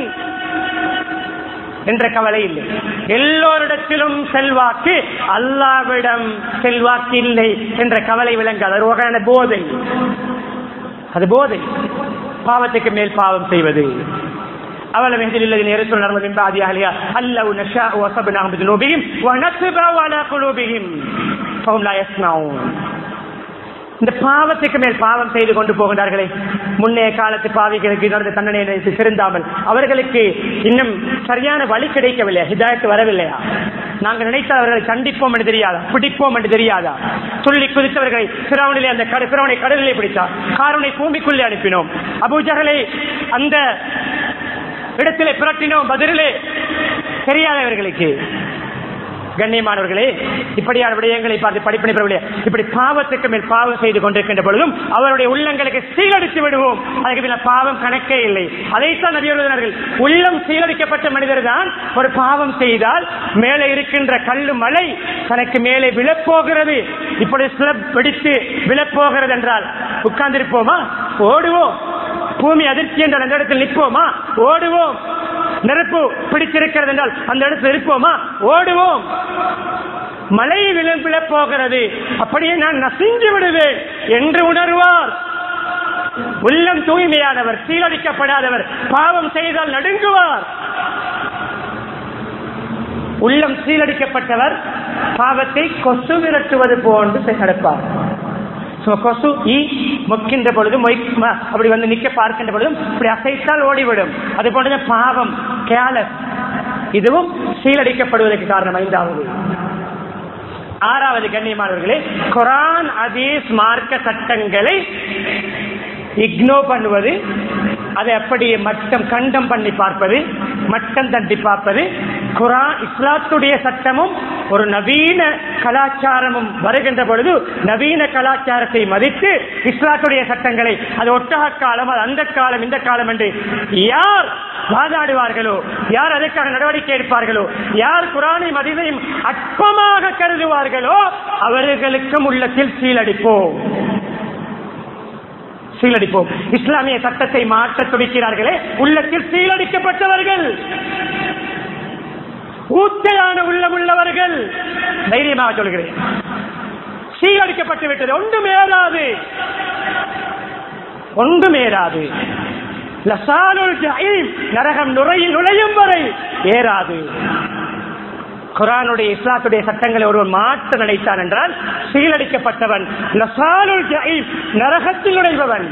என்ற கவலை இல்லை எல்லோரிடத்திலும் செல்வாக்கு அல்லாவிடம் செல்வாக்கு இல்லை என்ற கவலை விளங்காது அது ஒரு வகையான போதை அது போதை பாவத்துக்கு மேல் பாவம் செய்வது أولم يهد للذين يرثون الأرض من بعد أهلها أن لو نشاء وصبناهم بذنوبهم ونتبع على قلوبهم فهم لا يسمعون இந்த பாவத்துக்கு மேல் பாவம் செய்து கொண்டு போகின்றார்களே முன்னைய காலத்து பாவிகளுக்கு நடந்த தண்டனை நினைத்து திருந்தாமல் அவர்களுக்கு இன்னும் சரியான வழி கிடைக்கவில்லை ஹிதாயத்து வரவில்லையா நாங்கள் நினைத்தால் அவர்களை கண்டிப்போம் என்று தெரியாதா பிடிப்போம் என்று தெரியாதா துள்ளி குதித்தவர்களை சிறவனிலே அந்த கட- சிரவனை கடலிலே பிடித்தார் காரனை பூமிக்குள்ளே அனுப்பினோம் அபூஜகளை அந்த இடத்திலே புரட்டினோம் பதிலே தெரியாதவர்களுக்கு கண்ணியமானவர்களே இப்படியான விடயங்களை பார்த்து படிப்பினை பெறவில்லை இப்படி பாவத்துக்கு மேல் பாவம் செய்து கொண்டிருக்கின்ற பொழுதும் அவருடைய உள்ளங்களுக்கு சீலடித்து விடுவோம் அதுக்கு பின்னர் பாவம் கணக்கே இல்லை அதைத்தான் நபியர்கள் உள்ளம் சீலடிக்கப்பட்ட மனிதர் தான் ஒரு பாவம் செய்தால் மேலே இருக்கின்ற கல்லு மலை தனக்கு மேலே விழப்போகிறது இப்படி சிலப் வெடித்து விழப்போகிறது என்றால் உட்கார்ந்திருப்போமா ஓடுவோம் பூமி அதிர்ச்சி என்றால் அந்த இடத்தில் நிற்போமா ஓடுவோம் நெருப்பு பிடிச்சிருக்கிறது என்றால் அந்த இடத்தில் இருப்போமா ஓடுவோம் மழை விளம்பில போகிறது அப்படியே நான் நசிஞ்சு விடுவேன் என்று உணர்வார் உள்ளம் தூய்மையானவர் சீரழிக்கப்படாதவர் பாவம் செய்தால் நடுங்குவார் உள்ளம் சீரடிக்கப்பட்டவர் பாவத்தை கொசு விரட்டுவது போன்று நடப்பார் So, கொசு ஈ மொக்கின்ற பொழுதும் மொய்- ம- அப்படி வந்து நிக்க பார்க்கின்ற பொழுதும் இப்படி அசைத்தால் ஓடிவிடும் அது போன்ற பாவம் கேலஸ் இதுவும் சீலடிக்கப்படுவதற்கு காரணம் ஐந்தாவது ஆறாவது கண்ணியமானவர்களே குரான் அதீஸ் மார்க்க சட்டங்களை இக்னோ பண்ணுவது அதை அப்படியே மட்டம் கண்டம் பண்ணி பார்ப்பது மட்டம் தட்டி பார்ப்பது குரான் இஸ்லாத்துடைய சட்டமும் ஒரு நவீன கலாச்சாரமும் வருகின்ற பொழுது நவீன கலாச்சாரத்தை மதித்து இஸ்லாத்துடைய சட்டங்களை அது ஒட்டக காலம் அது அந்த காலம் இந்த காலம் என்று யார் வாதாடுவார்களோ யார் அதற்காக நடவடிக்கை எடுப்பார்களோ யார் குரானை மதிதையும் அற்பமாக கருதுவார்களோ அவர்களுக்கும் உள்ளத்தில் சீலடிப்போம் சீலடிப்போம் இஸ்லாமிய சட்டத்தை மாற்ற துடிக்கிறார்களே உள்ளத்தில் சீலடிக்கப்பட்டவர்கள் ஊத்தையான உள்ளம் உள்ளவர்கள் தைரியமாக சொல்கிறேன் சீலடிக்கப்பட்டு விட்டது ஒன்றும் ஏறாது ஒன்றும் ஏறாது லசாலுல் ஜஹீம் நரகம் நுரையில் நுழையும் வரை ஏறாது குரானுடைய இஸ்லாத்துடைய சட்டங்களை ஒருவன் மாற்ற நினைத்தான் என்றால் சீலடிக்கப்பட்டவன் லசாலுல் ஜஹீம் நரகத்தில் நுழைபவன்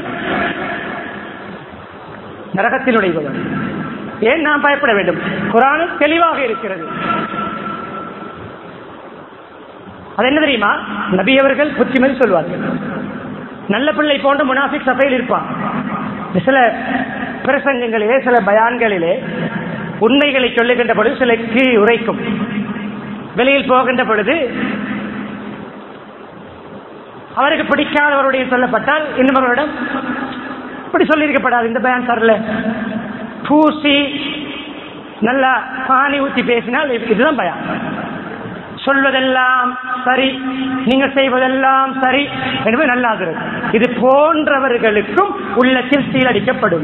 நரகத்தில் நுழைபவன் ஏன் நாம் பயப்பட வேண்டும் குரானும் தெளிவாக இருக்கிறது அது என்ன தெரியுமா நபி அவர்கள் புத்திமதி சொல்வார்கள் நல்ல பிள்ளை போன்ற முனாஃபிக் சபையில் இருப்பான் சில பிரசங்கங்களிலே சில பயான்களிலே உண்மைகளை சொல்லுகின்ற பொழுது சில கீழ் உரைக்கும் வெளியில் போகின்ற பொழுது அவருக்கு பிடிக்காதவருடைய சொல்லப்பட்டால் இன்னும் அவரிடம் இப்படி சொல்லியிருக்கப்படாது இந்த பயான் தரல பூசி நல்லா பானி ஊற்றி பேசினால் இதுதான் பயான் சொல்வதெல்லாம் சரி நீங்கள் செய்வதெல்லாம் சரி எனவே நல்லாகிறது இது போன்றவர்களுக்கும் உள்ளத்தில் சீலடிக்கப்படும்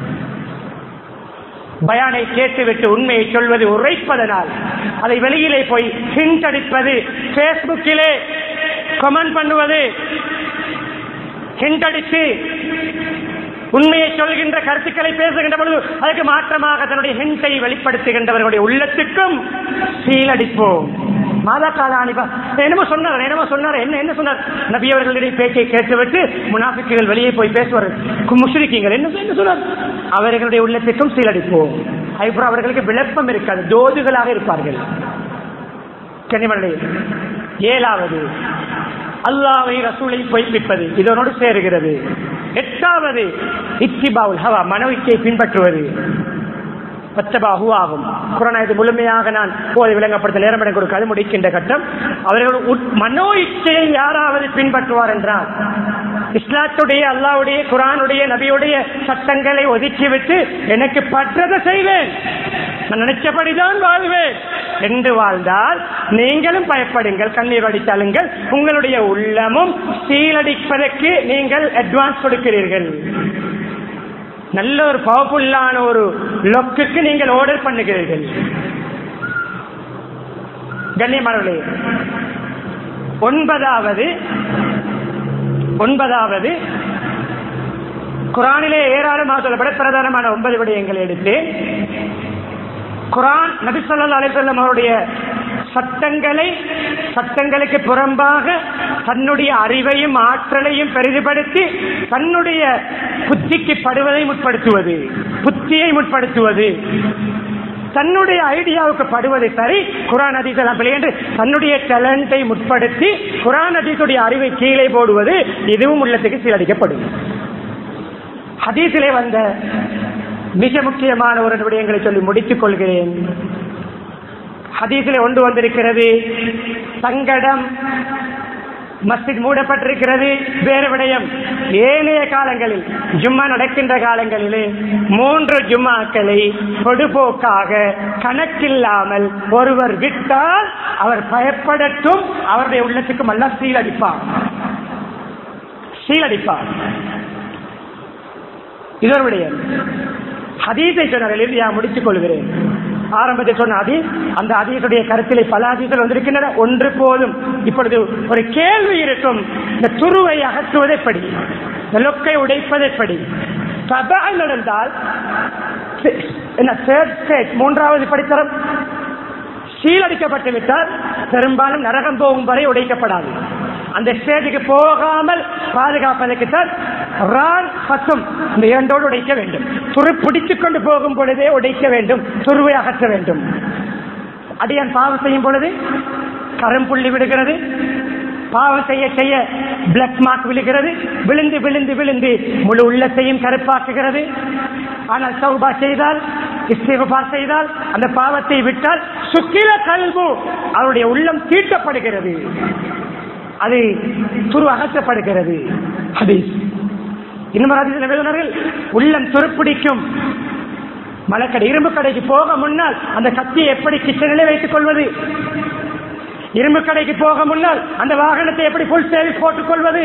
பயானை கேட்டுவிட்டு உண்மையை சொல்வது உரைப்பதனால் அதை வெளியிலே போய் ஹிண்ட் அடிப்பது பேஸ்புக்கிலே கமெண்ட் பண்ணுவது ஹிண்ட் அடித்து உண்மையை சொல்கின்ற கருத்துக்களை பேசுகின்ற பொழுது அதற்கு மாற்றமாக தன்னுடைய ஹிண்டை வெளிப்படுத்துகின்றவர்களுடைய உள்ளத்துக்கும் சீலடிப்போம் மாதா கால அனுப்பா என்னமோ சொன்னார் என்னமோ சொன்னார் என்ன என்ன சொன்னார் நபி அவர்களுடைய பேச்சை கேட்டுவிட்டு முனாஃபிக்குகள் வெளியே போய் பேசுவார்கள் முஷ்ரிக்கீங்கள் என்ன என்ன சொன்னார் அவர்களுடைய உள்ளத்துக்கும் சீலடிப்போம் அதுக்கப்புறம் அவர்களுக்கு விளப்பம் இருக்காது தோதுகளாக இருப்பார்கள் கனிமலை ஏழாவது அல்லாவை ரசூலை பொய்ப்பிப்பது இதனோடு சேருகிறது எட்டாவது இத்திபாவுல் ஹவா மனவிச்சை பின்பற்றுவது பச்சபாகு ஆகும் குரானாயது முழுமையாக நான் போதை விளங்கப்படுத்த நேரம் என கொடுக்காது முடிக்கின்ற கட்டம் அவர்கள் உட்- மனோ இச்சையை யாராவது பின்பற்றுவார் என்றால் இஸ்லாத்துடைய அல்லாவுடைய குரானுடைய நபியுடைய சட்டங்களை ஒதுக்கிவிட்டு எனக்கு பற்றதை செய்வேன் நான் நினைச்சபடிதான் வாழ்வேன் என்று வாழ்ந்தால் நீங்களும் பயப்படுங்கள் கண்ணீர் வடித்தாளுங்கள் உங்களுடைய உள்ளமும் சீலடிப்பதற்கு நீங்கள் அட்வான்ஸ் கொடுக்கிறீர்கள் நல்ல ஒரு பவர்ஃபுல்லான ஒரு லொக்குக்கு நீங்கள் ஆர்டர் பண்ணுகிறீர்கள் கண்ணியமானவர்களே ஒன்பதாவது ஒன்பதாவது குரானிலே ஏராளமாக சொல்லப்பட பிரதானமான ஒன்பது விடயங்களை எடுத்து குரான் நபி ஸல்லல்லாஹு அலைஹி வஸல்லம் அவருடைய சட்டங்களை சட்டங்களுக்கு புறம்பாக தன்னுடைய அறிவையும் ஆற்றலையும் பெரிதுபடுத்தி தன்னுடைய புத்திக்கு படுவதை முற்படுத்துவது புத்தியை முற்படுத்துவது தன்னுடைய ஐடியாவுக்கு படுவது சரி குரான் அதீசெல்லாம் பிள்ளை என்று தன்னுடைய டேலண்டை முற்படுத்தி குரான் அதீசுடைய அறிவை கீழே போடுவது இதுவும் உள்ளத்துக்கு சீரடிக்கப்படும் ஹதீஸிலே வந்த மிக முக்கியமான ஒரு விடயங்களை சொல்லி முடித்துக் கொள்கிறேன் ஹதீஸிலே ஒன்று வந்திருக்கிறது சங்கடம் மஸ்ஜித் மூடப்பட்டிருக்கிறது வேறு விடயம் ஏனைய காலங்களில் ஜும்மா நடக்கின்ற காலங்களிலே மூன்று ஜும்மாக்களை பொடுபோக்காக கணக்கில்லாமல் ஒருவர் விட்டால் அவர் பயப்படட்டும் அவருடைய உள்ளத்துக்கும் அல்ல சீலடிப்பார் சீலடிப்பார் இது ஒரு விடயம் ஹதீஸை சொன்னார்கள் இல்லையா முடித்துக் கொள்கிறேன் ஆரம்பத்தில் சொன்ன அதீஸ் அந்த அதீசுடைய கருத்திலே பல அதீசல் வந்திருக்கின்றன ஒன்று போதும் இப்பொழுது ஒரு கேள்வி இருக்கும் இந்த துருவை அகற்றுவது எப்படி இந்த லொக்கை உடைப்பது எப்படி சபா நடந்தால் சி- என்ன third stage, மூன்றாவது படித்தரம் சீலடிக்கப்பட்டு விட்டால் பெரும்பாலும் நரகம் போகும் வரை உடைக்கப்படாது அந்த ஸ்டேஜுக்கு போகாமல் பாதுகாப்பதற்கு தான் ரான் பத்தும் இந்த இரண்டோடு உடைக்க வேண்டும் துரு பிடித்துக் கொண்டு போகும் பொழுதே உடைக்க வேண்டும் துருவை அகற்ற வேண்டும் அடியான் பாவம் செய்யும் பொழுது கரம் புள்ளி விடுகிறது பாவம் செய்ய செய்ய பிளக் மார்க் விழுகிறது விழுந்து விழுந்து விழுந்து முழு உள்ளத்தையும் கருப்பாக்குகிறது ஆனால் சௌபா செய்தால் இஸ்திகுபார் செய்தால் அந்த பாவத்தை விட்டால் சுக்கில கல்வு அவருடைய உள்ளம் தீட்டப்படுகிறது அது துரு அகற்றப்படுகிறது ஹதீஸ் இன்னும் ஹதீஸ் நிபுணர்கள் உள்ளம் துருப்பிடிக்கும் மலக்கடை இரும்பு கடைக்கு போக முன்னால் அந்த கத்தியை எப்படி கிச்சனிலே வைத்துக் கொள்வது இரும்பு கடைக்கு போக முன்னால் அந்த வாகனத்தை எப்படி புல் சேவிஸ் போட்டுக் கொள்வது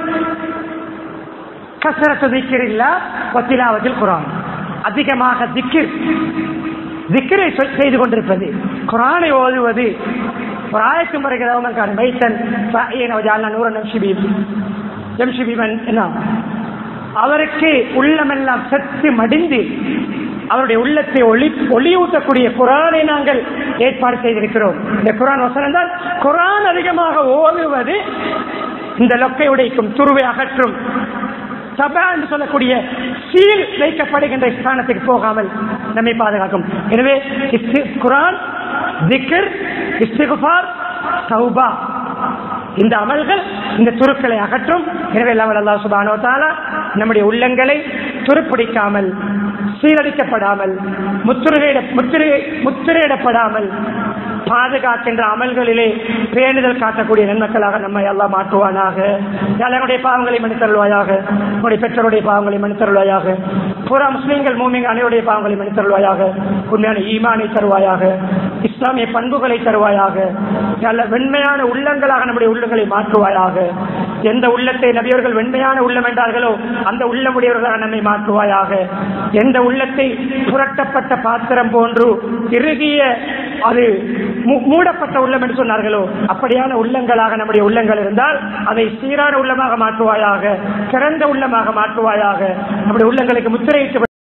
கசரத்து திக்கிரில்லா ஒத்திலாவதில் குரான் அதிகமாக திக்கிர் திக்கரை செய்து கொண்டிருப்பது குரானை ஓதுவது ஒரு ஆயத்து வருகிறவன் வைத்தன் நூறு நிமிஷம் எம்ஷிபிமன் என்ன அவருக்கு உள்ளமெல்லாம் செத்து மடிந்து அவருடைய உள்ளத்தை ஒளி ஒளியூட்டக்கூடிய குரானை நாங்கள் ஏற்பாடு செய்திருக்கிறோம் இந்த குரான் வசனம் தான் குரான் அதிகமாக ஓதுவது இந்த லொக்கை உடைக்கும் துருவை அகற்றும் சபா என்று சொல்லக்கூடிய சீல் வைக்கப்படுகின்ற ஸ்தானத்துக்கு போகாமல் நம்மை பாதுகாக்கும் எனவே குரான் திக்கர் இஸ்திகுபார் சௌபா இந்த அமல்கள் இந்த துருக்களை அகற்றும் எனவே எல்லாம் அல்லா சுபானோ தாலா நம்முடைய உள்ளங்களை துருப்பிடிக்காமல் சீரழிக்கப்படாமல் முத்திரையிட முத்திரை முத்திரையிடப்படாமல் பாதுகாக்கின்ற அமல்களிலே பேணுதல் காட்டக்கூடிய நன்மக்களாக நம்மை எல்லாம் மாற்றுவானாக என்னுடைய பாவங்களை மன்னித்தருள்வாயாக உன்னுடைய பெற்றோருடைய பாவங்களை மன்னித்தருள்வாயாக புறா முஸ்லீம்கள் மூமிங்க அனைவருடைய பாவங்களை மன்னித்தருள்வாயாக உண்மையான ஈமானை தருவாயாக இஸ்லாமிய பண்புகளை தருவாயாக நல்ல வெண்மையான உள்ளங்களாக நம்முடைய உள்ளங்களை மாற்றுவாயாக எந்த உள்ளத்தை நபியவர்கள் வெண்மையான உள்ளம் என்றார்களோ அந்த உள்ளமுடையவர்களாக நம்மை மாற்றுவாயாக எந்த உள்ளத்தை புரட்டப்பட்ட பாத்திரம் போன்று இறுகிய அது மூடப்பட்ட உள்ளம் என்று சொன்னார்களோ அப்படியான உள்ளங்களாக நம்முடைய உள்ளங்கள் இருந்தால் அதை சீரான உள்ளமாக மாற்றுவாயாக சிறந்த உள்ளமாக மாற்றுவாயாக நம்முடைய உள்ளங்களுக்கு முத்திரையிட்டு